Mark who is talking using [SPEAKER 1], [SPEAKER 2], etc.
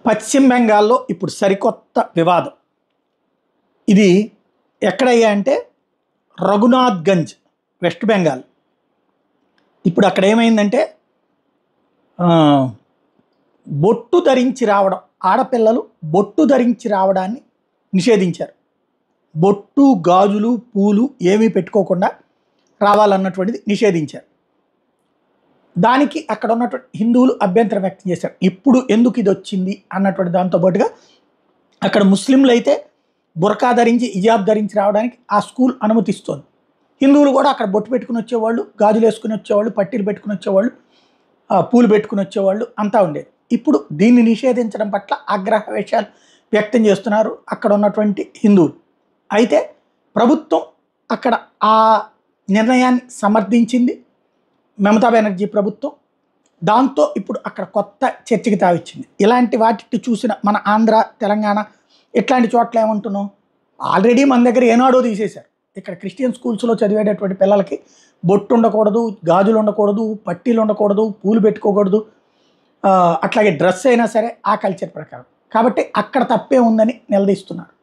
[SPEAKER 1] పశ్చిమ బెంగాల్లో ఇప్పుడు సరికొత్త వివాదం ఇది ఎక్కడయ్యా అంటే రఘునాథ్గంజ్ వెస్ట్ బెంగాల్ ఇప్పుడు అక్కడ ఏమైందంటే ఆ, బొట్టు ధరించి రావడం ఆడపిల్లలు బొట్టు ధరించి రావడాన్ని నిషేధించారు బొట్టు గాజులు పూలు ఏమీ పెట్టుకోకుండా రావాలన్నటువంటిది నిషేధించారు దానికి అక్కడ ఉన్నటువంటి హిందువులు అభ్యంతరం వ్యక్తం చేశారు ఇప్పుడు ఎందుకు ఇది వచ్చింది అన్నటువంటి దాంతో పాటుగా అక్కడ ముస్లింలు అయితే బురకా ధరించి ఇజాబ్ ధరించి రావడానికి ఆ స్కూల్ అనుమతిస్తోంది హిందువులు కూడా అక్కడ బొట్టు పెట్టుకుని వచ్చేవాళ్ళు గాజులు వేసుకుని వచ్చేవాళ్ళు పట్టీలు పెట్టుకుని వచ్చేవాళ్ళు ఆ, పూలు పెట్టుకుని వచ్చేవాళ్ళు అంతా ఉండేది ఇప్పుడు దీన్ని నిషేధించడం పట్ల ఆగ్రహ విషయాలు వ్యక్తం చేస్తున్నారు అక్కడ ఉన్నటువంటి హిందువులు అయితే ప్రభుత్వం అక్కడ ఆ నిర్ణయాన్ని సమర్థించింది మమతా బెనర్జీ ప్రభుత్వం దాంతో ఇప్పుడు అక్కడ కొత్త చర్చకి తావిచ్చింది ఇలాంటి వాటిని చూసిన మన ఆంధ్ర తెలంగాణ ఇట్లాంటి చోట్ల ఏమంటున్నాం ఆల్రెడీ మన దగ్గర ఏనాడో తీసేశారు ఇక్కడ క్రిస్టియన్ స్కూల్స్లో చదివేటటువంటి పిల్లలకి బొట్టు ఉండకూడదు గాజులు ఉండకూడదు పట్టీలు ఉండకూడదు పూలు పెట్టుకోకూడదు ఆ, అట్లాగే డ్రెస్ అయినా సరే ఆ కల్చర్ ప్రకారం కాబట్టి అక్కడ తప్పే ఉందని నిలదీస్తున్నారు